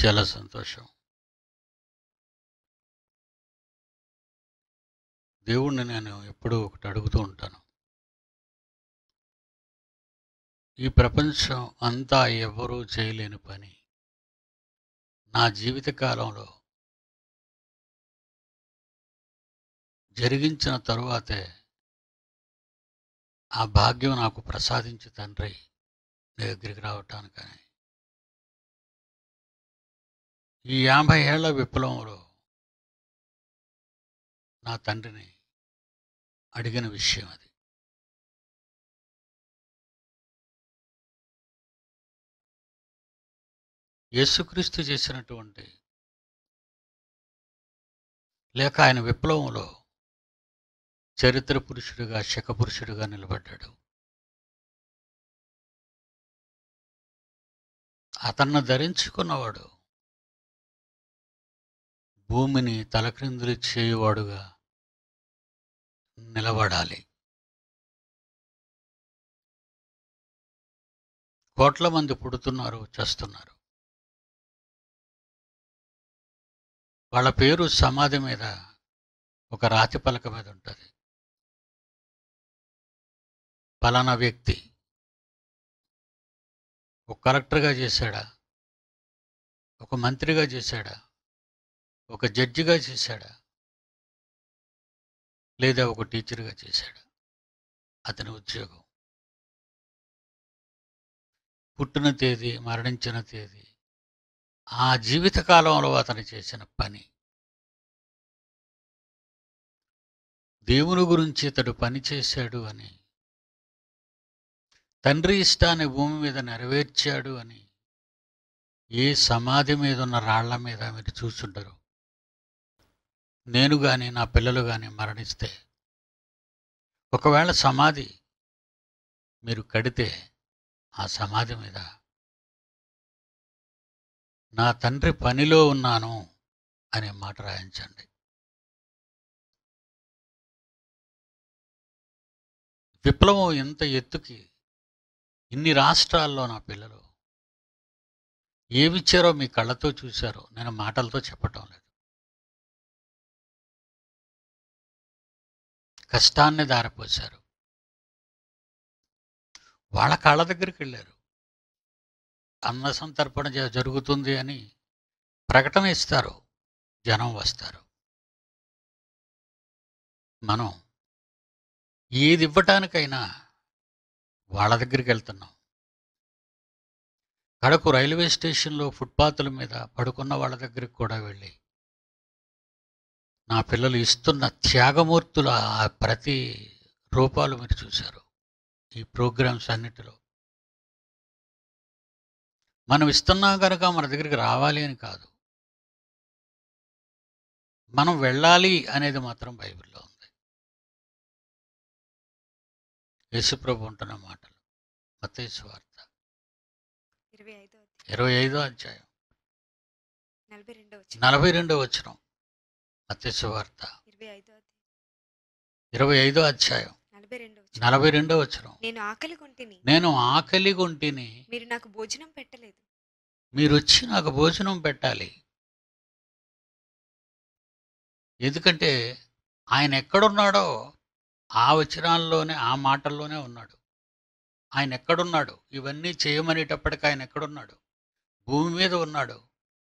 చాలా సంతోషం దేవుణ్ణి నేను ఎప్పుడూ ఒకటి అడుగుతూ ఉంటాను ఈ ప్రపంచం అంతా ఎవరూ చేయలేని పని నా జీవిత కాలంలో జరిగించిన తరువాతే ఆ భాగ్యం నాకు ప్రసాదించి తండ్రి నీ దగ్గరికి రావటానికని ఈ యాభై ఏళ్ల విప్లవంలో నా తండ్రిని అడిగిన విషయం అది యేసుక్రీస్తు చేసినటువంటి లేక ఆయన విప్లవంలో చరిత్ర పురుషుడిగా శక పురుషుడిగా నిలబడ్డాడు అతన్ని ధరించుకున్నవాడు భూమిని తలక్రిందులు చేయువాడుగా నిలబడాలి కోట్ల మంది పుడుతున్నారు చేస్తున్నారు వాళ్ళ పేరు సమాధి మీద ఒక రాతి పలక మీద ఉంటుంది పలానా వ్యక్తి ఒక కలెక్టర్గా చేశాడా ఒక మంత్రిగా చేశాడా ఒక జడ్జిగా చేశాడా లేదా ఒక టీచర్గా చేశాడా అతని ఉద్యోగం పుట్టిన తేదీ మరణించిన తేదీ ఆ జీవిత కాలంలో అతను చేసిన పని దేవుని గురించి ఇతడు పని చేశాడు అని తండ్రి ఇష్టాన్ని భూమి మీద నెరవేర్చాడు అని ఏ సమాధి మీద ఉన్న రాళ్ల మీద మీరు చూసుండరు నేను కానీ నా పిల్లలు కానీ మరణిస్తే ఒకవేళ సమాధి మీరు కడితే ఆ సమాధి మీద నా తండ్రి పనిలో ఉన్నాను అనే మాట రాయించండి విప్లవం ఎంత ఎత్తుకి ఇన్ని రాష్ట్రాల్లో నా పిల్లలు ఏమిచ్చారో మీ కళ్ళతో చూశారో నేను మాటలతో చెప్పటం లేదు కష్టాన్ని దారిపోశారు వాళ్ళ కాళ్ళ దగ్గరికి వెళ్ళారు అన్న సంతర్పణ జ- జరుగుతుంది అని ప్రకటన ఇస్తారు జనం వస్తారు మనం ఏది ఇవ్వటానికైనా వాళ్ళ దగ్గరికి వెళ్తున్నాం కడకు రైల్వే స్టేషన్లో ఫుట్పాత్ల మీద పడుకున్న వాళ్ళ దగ్గరికి కూడా వెళ్ళి నా పిల్లలు ఇస్తున్న త్యాగమూర్తుల ఆ ప్రతి రూపాలు మీరు చూశారు ఈ ప్రోగ్రామ్స్ అన్నిటిలో మనం ఇస్తున్నాం కనుక మన దగ్గరికి రావాలి అని కాదు మనం వెళ్ళాలి అనేది మాత్రం బైబిల్లో ఉంది యేసుప్రభు ఉంటున్న మాటలు మత్తయి వార్త ఇరవై ఐదో అధ్యాయం ఇరవై ఐదో అధ్యాయం నలభై రెండో వచ్చిన నలభై రెండో వచనం మత్తయి వార్త ఇరవై ఐదో అధ్యాయం ఇరవై ఐదో అధ్యాయం నలభై రెండో వచ్చిన నలభై రెండో వచనం నేను ఆకలి కొంటిని నేను ఆకలి కొంటిని మీరు నాకు భోజనం పెట్టలేదు మీరు వచ్చి నాకు భోజనం పెట్టాలి ఎందుకంటే ఆయన ఎక్కడున్నాడో ఆ వచనాల్లోనే ఆ మాటల్లోనే ఉన్నాడు ఆయన ఎక్కడున్నాడు ఇవన్నీ చేయమనేటప్పటికి ఆయన ఎక్కడున్నాడు భూమి మీద ఉన్నాడు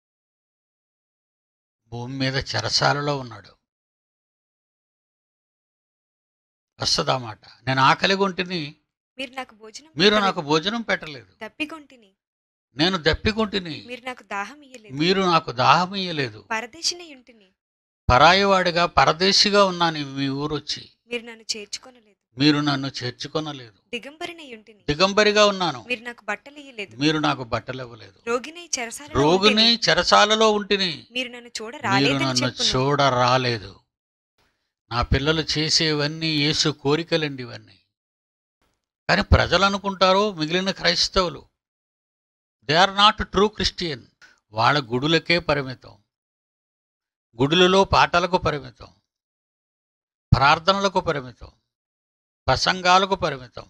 భూమి మీద చెరసాలలో ఉన్నాడు వస్తుందా మాట నేను ఆకలి కొంటిని మీరు నాకు భోజనం మీరు పెట్టలేదు. నాకు భోజనం పెట్టలేదు దప్పికొంటిని నేను దప్పికొంటిని మీరు నాకు దాహం ఇయ్యలేదు మీరు నాకు దాహం ఇయ్యలేదు పరదేశిని ఉంటిని పరాయివాడిగా పరదేశిగా ఉన్నాను మీ ఊరొచ్చి మీరు నన్ను చేర్చుకొనలేదు మీరు నన్ను చేర్చుకొనలేదు దిగంబరిని ఉంటిని దిగంబరిగా ఉన్నాను మీరు నాకు బట్టలు ఇయ్యలేదు మీరు నాకు బట్టలు ఇవ్వలేదు రోగిని చెరసాల రోగిని చెరసాలలో ఉంటిని మీరు నన్ను చూడ మీరు రాలేదని నన్ను చెప్పును చూడ రాలేదు నా పిల్లలు చేసేవన్నీ యేసు కోరికలండి ఇవన్నీ కానీ ప్రజలు అనుకుంటారు మిగిలిన క్రైస్తవులు they are not true Christian వాళ్ళ గుడులకే పరిమితం గుడులలో పాటలకు పరిమితం ప్రార్థనలకు పరిమితం ప్రసంగాలకు పరిమితం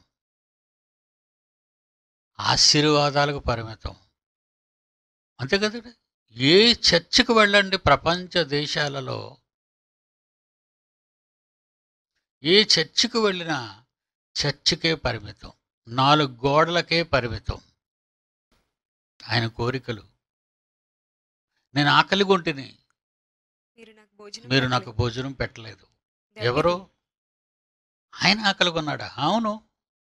ఆశీర్వాదాలకు పరిమితం అంతే కదండి ఏ చర్చికి వెళ్ళండి ప్రపంచ దేశాలలో ఏ చర్చికి వెళ్ళినా చర్చికే పరిమితం నాలుగు గోడలకే పరిమితం ఆయన కోరికలు నేను ఆకలి కొంటిని మీరు నాకు భోజనం మీరు నాకు పెట్టలేదు. భోజనం పెట్టలేదు దప్పిక- ఎవరు ఆయన ఆకలి కొన్నాడా అవును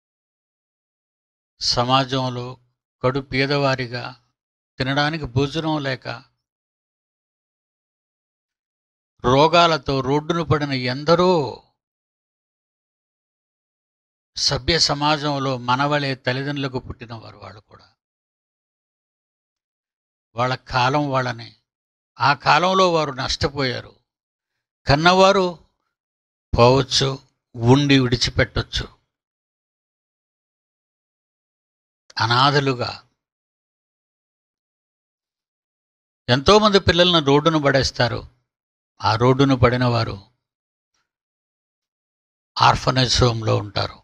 సమాజంలో కడు పేదవారిగా తినడానికి భోజనం లేక రోగాలతో రోడ్డున పడిన ఎందరో సభ్య సమాజంలో మనవలే తల్లిదండ్రులకు పుట్టినవారు వాళ్ళు కూడా వాళ్ళ కాలం వాళ్ళని ఆ కాలంలో వారు నష్టపోయారు కన్నవారు పోవచ్చు ఉండి విడిచిపెట్టొచ్చు అనాథలుగా ఎంతోమంది పిల్లలను రోడ్డును పడేస్తారు ఆ రోడ్డును పడిన వారు ఆర్ఫనేజ్ హోమ్లో ఉంటారు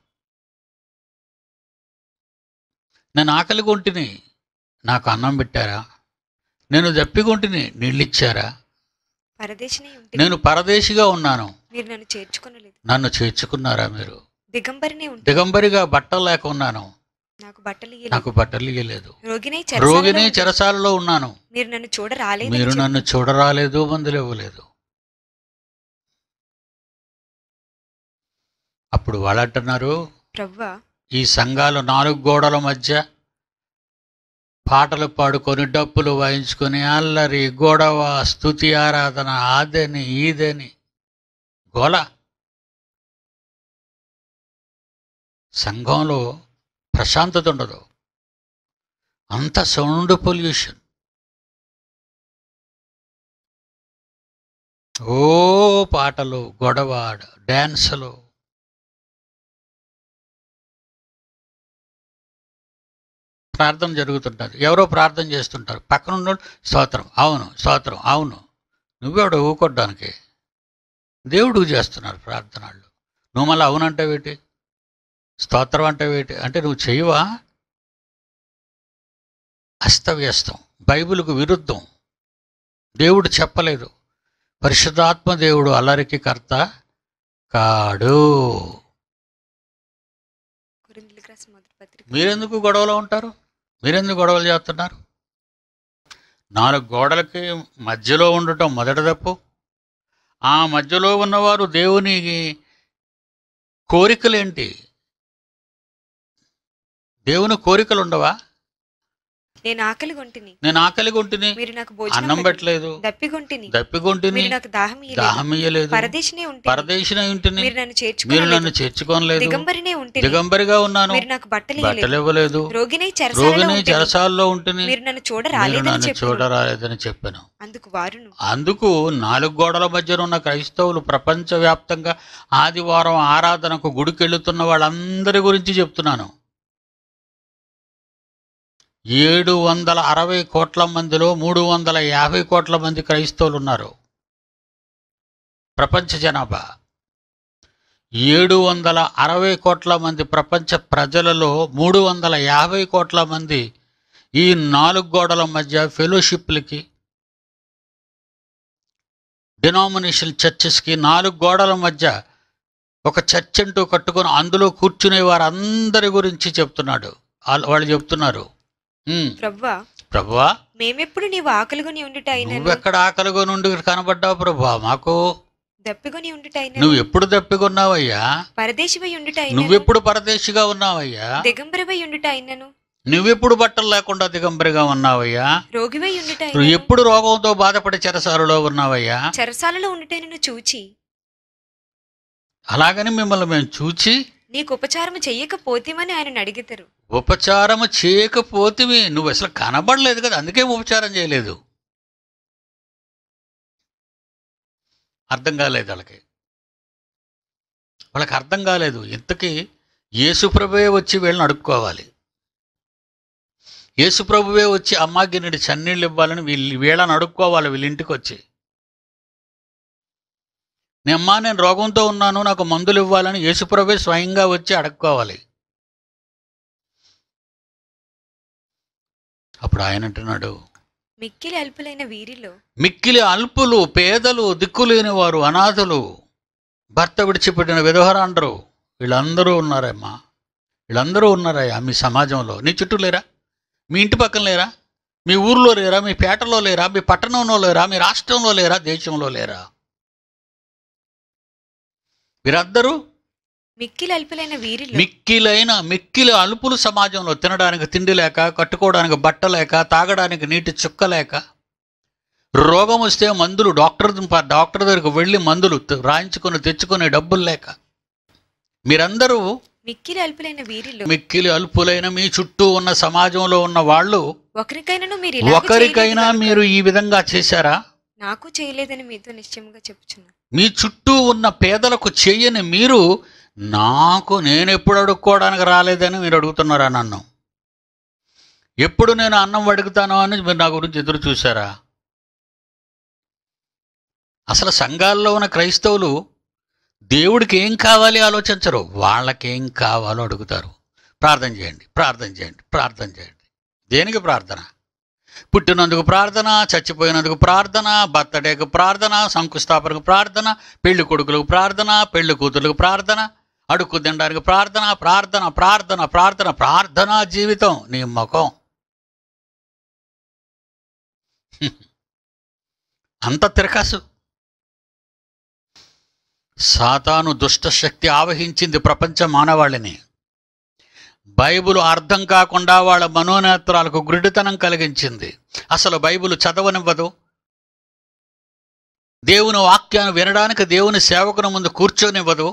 నేను ఆకలి కొంటిని నాకు అన్నం పెట్టారా నేను దప్పికొంటిని నీళ్ళు ఇచ్చారా పరదేశిని ఉంటే నేను పరదేశిగా ఉన్నాను మీరు నన్ను చేర్చుకొనలేదు నన్ను చేర్చుకున్నారా మీరు దిగంబరినే ఉంటే దిగంబరిగా బట్టలు లేక ఉన్నాను నాకు బట్టలు ఇయ్యలేదు. నాకు బట్టలు ఇయ్యలేదు రోగినై రోగిని చెరసాలలో ఉంటే చెరసాలలో ఉన్నాను మీరు నన్ను చూడ రాలేదు మీరు నన్ను చూడరాలేదు మందులు ఇవ్వలేదు అప్పుడు వాళ్ళు అంటున్నారు ప్రవ్వా ఈ సంఘాలు నాలుగు గోడల మధ్య పాటలు పాడుకొని డప్పులు వాయించుకొని అల్లరి గొడవ స్తుతి ఆరాధన ఆదని ఈదని గోల సంఘంలో ప్రశాంతత ఉండదు అంత సౌండ్ పొల్యూషన్ ఓ పాటలు గొడవ డ్యాన్సులు ప్రార్థన జరుగుతుంటుంది ఎవరో ప్రార్థన చేస్తుంటారు పక్కన ఉన్నోడు స్తోత్రం అవును స్తోత్రం అవును నువ్వెవడు ఊకొట్టడానికి దేవుడు చేస్తున్నారు ప్రార్థనలు నువ్వు మళ్ళీ అవునంటావేటి స్తోత్రం అంటావేటి అంటే నువ్వు చేయవా అస్తవ్యస్తం బైబిల్కు విరుద్ధం దేవుడు చెప్పలేదు పరిశుద్ధాత్మ దేవుడు అల్లరికి కర్త కాడు కొరింథీయులకు రాసిన మొదటి పత్రిక మీరెందుకు గొడవలో ఉంటారు మీరెందుకు గొడవలు చేస్తున్నారు నాలుగు గోడలకి మధ్యలో ఉండటం మొదటి తప్పు ఆ మధ్యలో ఉన్నవారు దేవుని కోరికలేంటి దేవుని కోరికలు ఉండవా నేను ఆకలి కొంటిని నేను ఆకలి కొంటిని మీరు నాకు భోజనం అన్నం పెట్టలేదు. పెట్టలేదు దప్పిగొంటిని దప్పికొంటిని మీరు నాకు దాహం ఇయ్యలేదు. దాహం ఇయ్యలేదు పరదేశినే ఉంటే పరదేశిన ఇంటిని మీరు నన్ను మీరు చేర్చుకోలేదు నన్ను చేర్చుకోనలేదు దిగంబరినే ఉంటే దిగంబరిగా ఉన్నాను మీరు నాకు బట్టలు ఇయ్యలేదు. బట్టలు ఇవ్వలేదు రోగినై చెరసాలలో రోగిని ఉంటిని. చెరసాల్లో ఉంటుంది మీరు నన్ను చూడ మీరు రాలేదని నన్ను చెప్పారు చూడరాలేదని చెప్పాను అందుకు వారును అందుకు నాలుగు గోడల మధ్యన ఉన్న క్రైస్తవులు ప్రపంచవ్యాప్తంగా ఆదివారం ఆరాధనకు గుడికెళ్తున్న వాళ్ళందరి గురించి చెప్తున్నాను ఏడు వందల అరవై కోట్ల మందిలో మూడు వందల యాభై కోట్ల మంది క్రైస్తవులు ఉన్నారు ప్రపంచ జనాభా ఏడు వందల అరవై కోట్ల మంది ప్రపంచ ప్రజలలో మూడు వందల యాభై కోట్ల మంది ఈ నాలుగు గోడల మధ్య ఫెలోషిప్లకి డినామినేషన్ చర్చెస్కి నాలుగు గోడల మధ్య ఒక చర్చ్ అంటూ కట్టుకొని అందులో కూర్చునే వారందరి గురించి చెప్తున్నాడు వాళ్ళ- వాళ్ళు చెప్తున్నారు "ఉమ్, ప్రవ్వా ప్రభువా మేమెప్పుడు నీవు ఆకలిగొని ఉండుట అయినను నువ్వెక్కడ ఆకలిగా నుండి కనబడ్డావు ప్రభువా మాకు దప్పిగొని ఉండుట అయినను నువ్వు ఎప్పుడు తప్పికొన్నావయ్యా పరదేశివై ఉండుట అయినను నువ్వెప్పుడు పరదేశిగా ఉన్నావయ్యా దిగంబరవై ఉండుట అయినను నువ్వెప్పుడు బట్టలు లేకుండా దిగంబరిగా ఉన్నావయ్యా రోగివై ఉండుట నువ్వు అయినను ఎప్పుడు రోగంతో బాధపడి చెరసాలలో ఉన్నావయ్యా చెరసాలలో ఉండుటైనను చూచి అలాగని మిమ్మల్ని మేము చూచి నీకు ఉపచారము చెయ్యకపోతేమని ఆయన అడిగితారు ఉపచారము చేయకపోతివి నువ్వు అసలు కనబడలేదు కదా అందుకే ఉపచారం చేయలేదు అర్థం కాలేదు వాళ్ళకి వాళ్ళకి అర్థం కాలేదు ఇంతకీ యేసుప్రభువే వచ్చి వీళ్ళని అడుక్కోవాలి యేసుప్రభువే వచ్చి అమ్మాగిన్నడి చన్నీళ్ళు ఇవ్వాలని వీళ్ళు వీళ్ళని అడుక్కోవాలి వీళ్ళ ఇంటికి వచ్చి నేమ్మా నేను రోగంతో ఉన్నాను నాకు మందులు ఇవ్వాలని యేసుప్రభువే స్వయంగా వచ్చి అడుక్కోవాలి అప్పుడు ఆయన అంటున్నాడు మిక్కిలి అల్పులైన వీరిలో మిక్కిలి అల్పులు పేదలు దిక్కులేని వారు అనాథులు భర్త విడిచిపెట్టిన విధవరాండ్రు వీళ్ళందరూ ఉన్నారమ్మా వీళ్ళందరూ ఉన్నారయ్యా మీ సమాజంలో నీ చుట్టూ లేరా మీ ఇంటి పక్కన లేరా మీ ఊర్లో లేరా మీ పేటలో లేరా మీ పట్టణంలో లేరా మీ రాష్ట్రంలో లేరా దేశంలో లేరా వీరందరూ మిక్కిలి అల్పులైన వీరిలో మిక్కిలైన మిక్కిలి అలుపులు సమాజంలో తినడానికి తిండి లేక కట్టుకోవడానికి బట్ట లేక తాగడానికి నీటి చుక్క లేక రోగం వస్తే మందులు డాక్టర్ డాక్టర్ దగ్గరికి వెళ్ళి మందులు త- రాయించుకొని తెచ్చుకునే డబ్బులు లేక మీరందరూ మిక్కిలి అల్పులైన వీరిలో మిక్కిలి అల్పులైన మీ చుట్టూ ఉన్న సమాజంలో ఉన్న వాళ్ళు ఒకరికైనాను మీరు ఇలాగ ఒకరికైనా చేయలేదు మీరు ఈ విధంగా చేశారా కనుక నాకు చేయలేదని మీతో నిశ్చయంగా చెప్పుచున్నాను మీ చుట్టూ ఉన్న పేదలకు చెయ్యని మీరు నాకు నేను ఎప్పుడు అడుక్కోవడానికి రాలేదని మీరు అడుగుతున్నారా నన్ను ఎప్పుడు నేను అన్నం అడుగుతాను అని మీరు నా గురించి ఎదురు చూసారా అసలు సంఘాల్లో ఉన్న క్రైస్తవులు దేవుడికి ఏం కావాలి ఆలోచించరు వాళ్ళకేం కావాలో అడుగుతారు ప్రార్థన చేయండి ప్రార్థన చేయండి ప్రార్థన చేయండి దేనికి ప్రార్థన పుట్టినందుకు ప్రార్థన చచ్చిపోయినందుకు ప్రార్థన బర్త్డేకు ప్రార్థన శంకుస్థాపనకు ప్రార్థన పెళ్లి కొడుకులకు ప్రార్థన పెళ్లి కూతురులకు ప్రార్థన అడుక్కు తినడానికి ప్రార్థన ప్రార్థన ప్రార్థన ప్రార్థన ప్రార్థనా జీవితం నీ ముఖం అంత తిరకాసు సాతాను దుష్టశక్తి ఆవహించింది ప్రపంచ మానవాళిని బైబిల్ అర్థం కాకుండా వాళ్ళ మనోనేత్రాలకు గురిడితనం కలిగించింది అసలు బైబిల్ చదవనివ్వదు దేవుని వాక్యాన్ని వినడానికి దేవుని సేవకుని ముందు కూర్చొనివ్వదు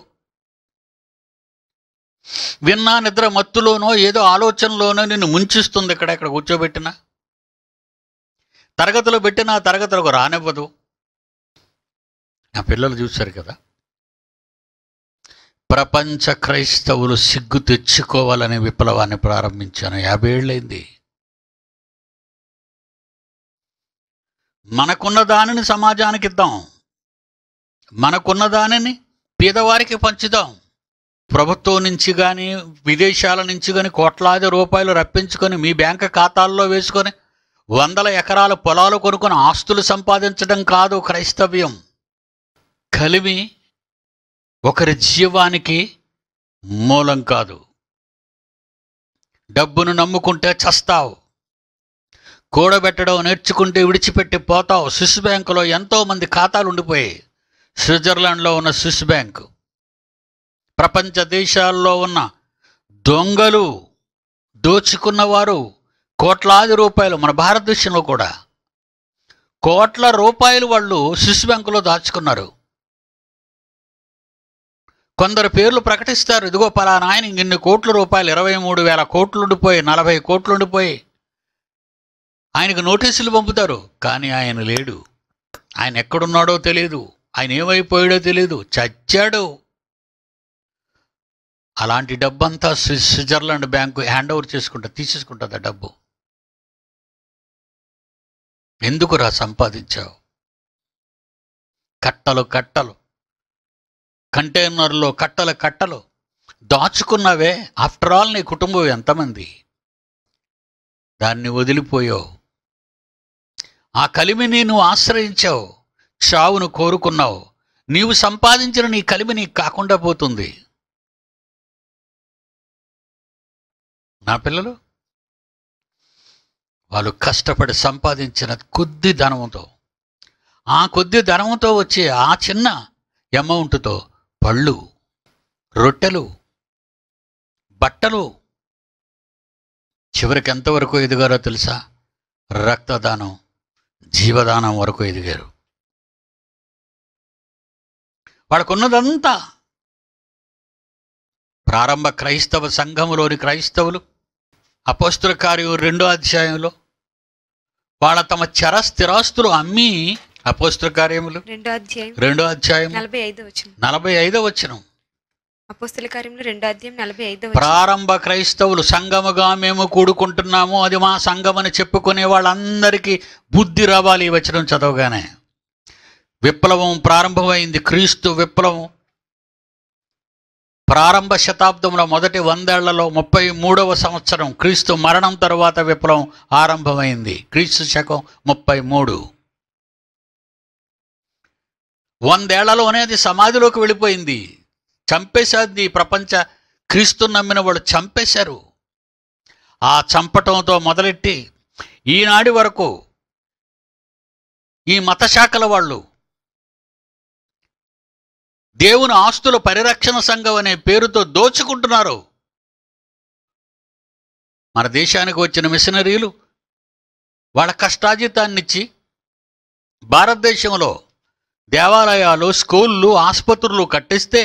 విన్నా నిద్ర మత్తులోనో ఏదో ఆలోచనలోనో నిన్ను ముంచిస్తుంది ఇక్కడ ఇక్కడ కూర్చోబెట్టిన తరగతిలో పెట్టినా తరగతులకు రానివ్వదు నా పిల్లలు చూశారు కదా ప్రపంచ క్రైస్తవులు సిగ్గు తెచ్చుకోవాలనే విప్లవాన్ని ప్రారంభించాను యాభై ఏళ్ళైంది మనకున్న దానిని సమాజానికి ఇద్దాం మనకున్న దానిని పేదవారికి పంచుదాం ప్రభుత్వం నుంచి కానీ విదేశాల నుంచి కానీ కోట్లాది రూపాయలు రప్పించుకొని మీ బ్యాంక్ ఖాతాల్లో వేసుకొని వందల ఎకరాల పొలాలు కొనుక్కొని ఆస్తులు సంపాదించడం కాదు క్రైస్తవ్యం కలిమి ఒకరి జీవానికి మూలం కాదు డబ్బును నమ్ముకుంటే చస్తావు కూడబెట్టడం నేర్చుకుంటే విడిచిపెట్టి పోతావు స్విస్ బ్యాంకులో ఎంతో మంది ఖాతాలు ఉండిపోయాయి స్విట్జర్లాండ్లో ఉన్న స్విస్ బ్యాంక్ ప్రపంచ దేశాల్లో ఉన్న దొంగలు దోచుకున్నవారు కోట్లాది రూపాయలు మన భారతదేశంలో కూడా కోట్ల రూపాయలు వాళ్ళు స్విస్ బ్యాంకులో దాచుకున్నారు కొందరు పేర్లు ప్రకటిస్తారు ఇదిగో పలానా ఆయన ఇన్ని కోట్ల రూపాయలు ఇరవై మూడు వేల కోట్లు ఉండిపోయి నలభై కోట్లు ఉండిపోయి ఆయనకు నోటీసులు పంపుతారు కానీ ఆయన లేడు ఆయన ఎక్కడున్నాడో తెలియదు ఆయన ఏమైపోయాడో తెలియదు చచ్చాడు అలాంటి డబ్బంతా స్వి- స్విట్జర్లాండ్ బ్యాంకు హ్యాండ్ ఓవర్ చేసుకుంటా తీసేసుకుంటుంది ఆ డబ్బు ఎందుకురా సంపాదించావు కట్టలు కట్టలు కంటైనర్లో కట్టలు కట్టలు దాచుకున్నావే ఆఫ్టర్ ఆల్ నీ కుటుంబం ఎంతమంది దాన్ని వదిలిపోయావు ఆ కలిమిని నువ్వు ఆశ్రయించావు చావును కోరుకున్నావు నీవు సంపాదించిన నీ కలిమి నీకు కాకుండా పోతుంది నా పిల్లలు వాళ్ళు కష్టపడి సంపాదించిన కొద్ది ధనంతో ఆ కొద్ది ధనంతో వచ్చే ఆ చిన్న అమౌంట్తో పళ్ళు రొట్టెలు బట్టలు చివరికి ఎంతవరకు ఎదిగారో తెలుసా రక్తదానం జీవదానం వరకు ఎదిగారు వాళ్ళకున్నదంతా ప్రారంభ క్రైస్తవ సంఘములోని క్రైస్తవులు అపోస్తుల కార్యం రెండో అధ్యాయంలో వాళ్ళ తమ చర స్థిరాస్తులు అమ్మి అపోస్తుల కార్యములు రెండో అధ్యాయం రెండో అధ్యాయం నలభై ఐదో వచ్చిన నలభై ఐదో వచ్చినం అపోస్తుల కార్యంలో రెండో అధ్యాయం నలభై ఐదో వచ్చిన ప్రారంభ క్రైస్తవులు సంఘముగా మేము కూడుకుంటున్నాము అది మా సంఘమని చెప్పుకునే వాళ్ళందరికీ బుద్ధి రావాలి ఈ వచనం చదవగానే విప్లవం ప్రారంభమైంది క్రీస్తు విప్లవం ప్రారంభ శతాబ్దంలో మొదటి వందేళ్లలో ముప్పై మూడవ సంవత్సరం క్రీస్తు మరణం తరువాత విప్లవం ఆరంభమైంది క్రీస్తు శకం ముప్పై మూడు వందేళ్లలోనే అది సమాధిలోకి వెళ్ళిపోయింది చంపేశాది ఈ ప్రపంచ క్రీస్తు నమ్మిన వాళ్ళు చంపేశారు ఆ చంపటంతో మొదలెట్టి ఈనాడి వరకు ఈ మత శాఖల వాళ్ళు దేవుని ఆస్తుల పరిరక్షణ సంఘం అనే పేరుతో దోచుకుంటున్నారు మన దేశానికి వచ్చిన మిషనరీలు వాళ్ళ కష్టాజితాన్నిచ్చి భారతదేశంలో దేవాలయాలు స్కూళ్ళు ఆసుపత్రులు కట్టిస్తే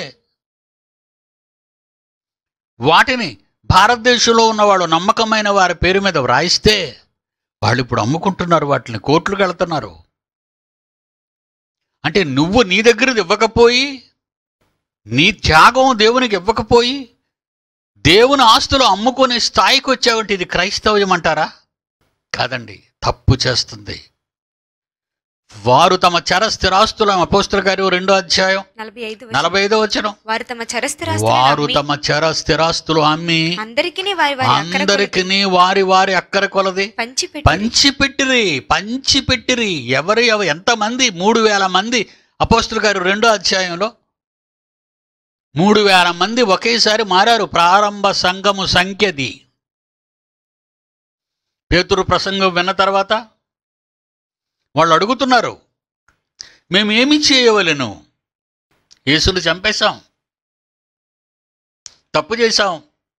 వాటిని భారతదేశంలో ఉన్న వాళ్ళు నమ్మకమైన వారి పేరు మీద వ్రాయిస్తే వాళ్ళు ఇప్పుడు అమ్ముకుంటున్నారు వాటిని కోర్టులకు వెళ్తున్నారు అంటే నువ్వు నీ దగ్గరది ఇవ్వకపోయి నీ త్యాగం దేవునికి ఇవ్వకపోయి దేవుని ఆస్తులు అమ్ముకునే స్థాయికి వచ్చావంటే ఇది క్రైస్తవ్యం అంటారా కాదండి తప్పు చేస్తుంది వారు తమ చర స్థిరాస్తుల అపోస్తుల గారు రెండో అధ్యాయం నలభై ఐదు నలభై ఐదో వచ్చిన వారు తమ వారు చరస్థిరాస్తులను తమ చర స్థిరాస్తులు అమ్మి అందరికీ వారి వారి అక్కర అందరికి వారి వారి అక్కర కొలది పంచిపెట్టి పంచిపెట్టిరి పంచిపెట్టిరి ఎవరు ఎవ- ఎంతమంది మూడు వేల మంది అపోస్తుల గారు రెండో అధ్యాయంలో మూడు వేల మంది ఒకేసారి మారారు ప్రారంభ సంఘము సంఖ్యది పేతురు ప్రసంగం విన్న తర్వాత వాళ్ళు అడుగుతున్నారు మేమేమి చేయవలెను యేసును చంపేశాం తప్పు చేశాం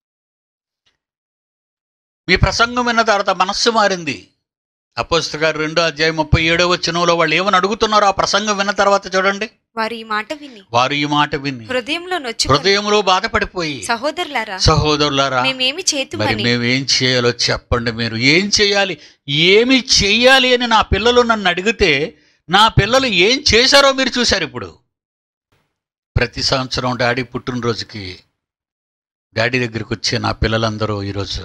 మీ ప్రసంగం విన్న తర్వాత మనస్సు మారింది అపోస్త గారు రెండో అధ్యాయం ముప్పై ఏడో వచ్చినంలో వాళ్ళు ఏమని అడుగుతున్నారో ఆ ప్రసంగం విన్న తర్వాత చూడండి వారు ఈ మాట విని వారు ఈ మాట విని హృదయంలో నొచ్చు హృదయంలో బాధపడిపోయి సహోదరులారా సహోదరులారా మేమేమి మరి చేతుమని మేము ఏం చేయాలో చెప్పండి మీరు ఏం చేయాలి ఏమి చెయ్యాలి అని నా పిల్లలు నన్ను అడిగితే నా పిల్లలు ఏం చేశారో మీరు చూశారు ఇప్పుడు ప్రతి సంవత్సరం డాడీ పుట్టినరోజుకి డాడీ దగ్గరికి వచ్చే నా పిల్లలందరూ ఈరోజు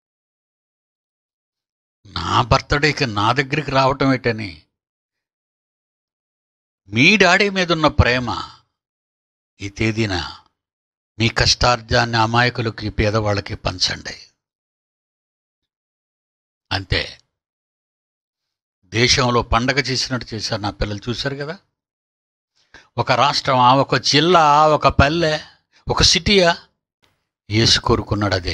నా బర్త్డేకి నా దగ్గరికి రావటం ఏంటని మీ డాడీ మీద ఉన్న ప్రేమ ఈ తేదీన మీ కష్టార్జాన్ని అమాయకులకి పేదవాళ్ళకి పంచండి అంతే దేశంలో పండగ చేసినట్టు చేశారు నా పిల్లలు చూశారు కదా ఒక రాష్ట్రమా ఒక జిల్లా ఒక పల్లె ఒక సిటీయా యేసు కోరుకున్నాడు అదే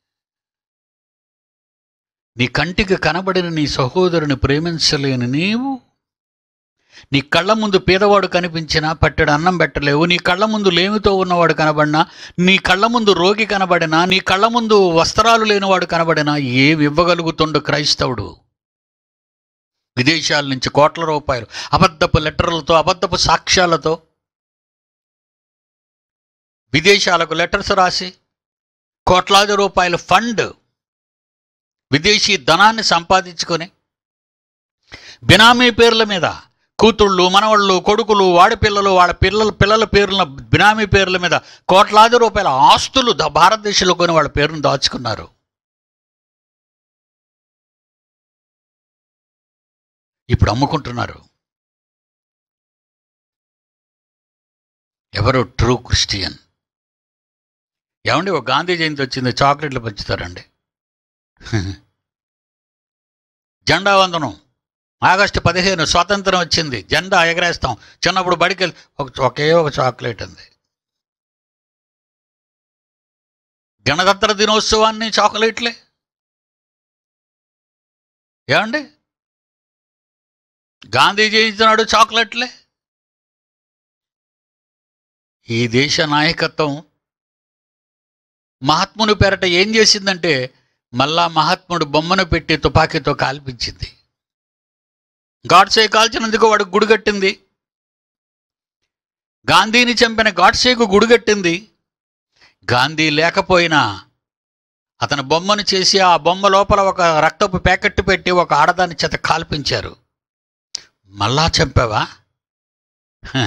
నీ కంటికి కనబడిన నీ సహోదరుని ప్రేమించలేని నీవు నీ కళ్ళ ముందు పేదవాడు కనిపించినా పట్టెడు అన్నం పెట్టలేవు నీ కళ్ళ ముందు లేమితో ఉన్నవాడు కనబడినా నీ కళ్ళ ముందు రోగి కనబడినా నీ కళ్ళ ముందు వస్త్రాలు లేనివాడు కనబడినా ఏమి ఇవ్వగలుగుతుండు క్రైస్తవుడు విదేశాల నుంచి కోట్ల రూపాయలు అబద్ధపు లెటర్లతో అబద్ధపు సాక్ష్యాలతో విదేశాలకు లెటర్స్ రాసి కోట్లాది రూపాయల ఫండ్ విదేశీ ధనాన్ని సంపాదించుకొని బినామీ పేర్ల మీద కూతుళ్ళు మనవళ్ళు కొడుకులు వాడి పిల్లలు వాళ్ళ పిల్లల పిల్లల పేర్ల బినామీ పేర్ల మీద కోట్లాది రూపాయల ఆస్తులు ద- భారతదేశంలో కొని వాళ్ళ పేరును దాచుకున్నారు ఇప్పుడు అమ్ముకుంటున్నారు ఎవరు ట్రూ క్రిస్టియన్ ఏమండి ఒక గాంధీ జయంతి వచ్చింది చాక్లెట్లు పంచుతారండి జెండా వందనం ఆగస్టు పదిహేను స్వాతంత్రం వచ్చింది జెండా ఎగరేస్తాం చిన్నప్పుడు బడికి వెళ్ళి ఒక ఒకే ఒక చాక్లెట్ ఉంది గణతంత్ర దినోత్సవాన్ని చాక్లెట్లే ఏమండి గాంధీ జయంతి నాడు చాక్లెట్లే ఈ దేశ నాయకత్వం మహాత్ముని పేరట ఏం చేసిందంటే మళ్ళా మహాత్ముడు బొమ్మను పెట్టి తుపాకీతో కాల్పించింది గాడ్సే కాల్చినందుకు వాడు గుడి కట్టింది గాంధీని చంపిన గాడ్సేకు గుడి కట్టింది గాంధీ లేకపోయినా అతని బొమ్మను చేసి ఆ బొమ్మ లోపల ఒక రక్తపు ప్యాకెట్ పెట్టి ఒక ఆడదాని చేత కాల్పించారు మళ్ళా చంపావా హ.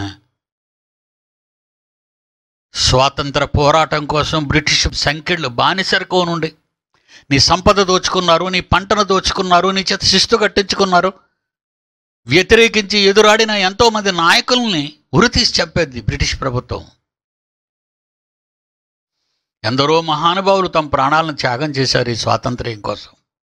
స్వాతంత్ర పోరాటం కోసం బ్రిటిష్ సంఖ్యలు బానిసరుకో నుండి నీ సంపద దోచుకున్నారు నీ పంటను దోచుకున్నారు నీ చేత శిస్తు కట్టించుకున్నారు వ్యతిరేకించి ఎదురాడిన ఎంతోమంది నాయకుల్ని ఉరితీసి చెప్పేది బ్రిటిష్ ప్రభుత్వం ఎందరో మహానుభావులు తమ ప్రాణాలను త్యాగం చేశారు ఈ స్వాతంత్ర్యం కోసం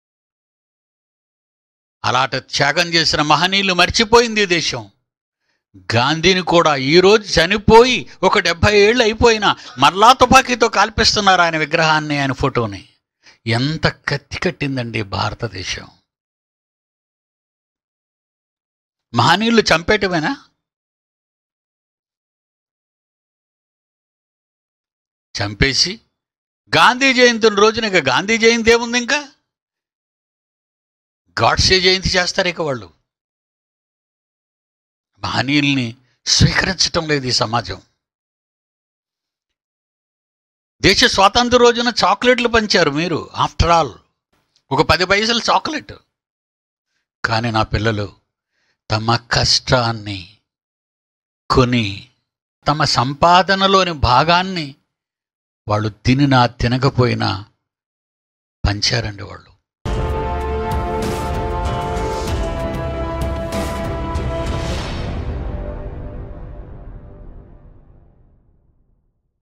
అలాట త్యాగం చేసిన మహనీయులు మర్చిపోయింది ఈ దేశం గాంధీని కూడా ఈరోజు చనిపోయి ఒక డెబ్భై ఏళ్ళు అయిపోయినా మరలా తుపాకీతో కాల్పిస్తున్నారు ఆయన విగ్రహాన్ని ఆయన ఫోటోని ఎంత కత్తి కట్టిందండి భారతదేశం మహనీయులు చంపేయటమేనా చంపేసి గాంధీ జయంతి రోజున ఇక గాంధీ జయంతి ఏముంది ఇంకా గాడ్సే జయంతి చేస్తారు ఇక వాళ్ళు మహనీయుల్ని స్వీకరించటం లేదు ఈ సమాజం దేశ స్వాతంత్ర రోజున చాక్లెట్లు పంచారు మీరు ఆఫ్టర్ ఆల్ ఒక పది పైసలు చాక్లెట్ కానీ నా పిల్లలు తమ కష్టాన్ని కొని తమ సంపాదనలోని భాగాన్ని వాళ్ళు తినినా తినకపోయినా పంచారండి వాళ్ళు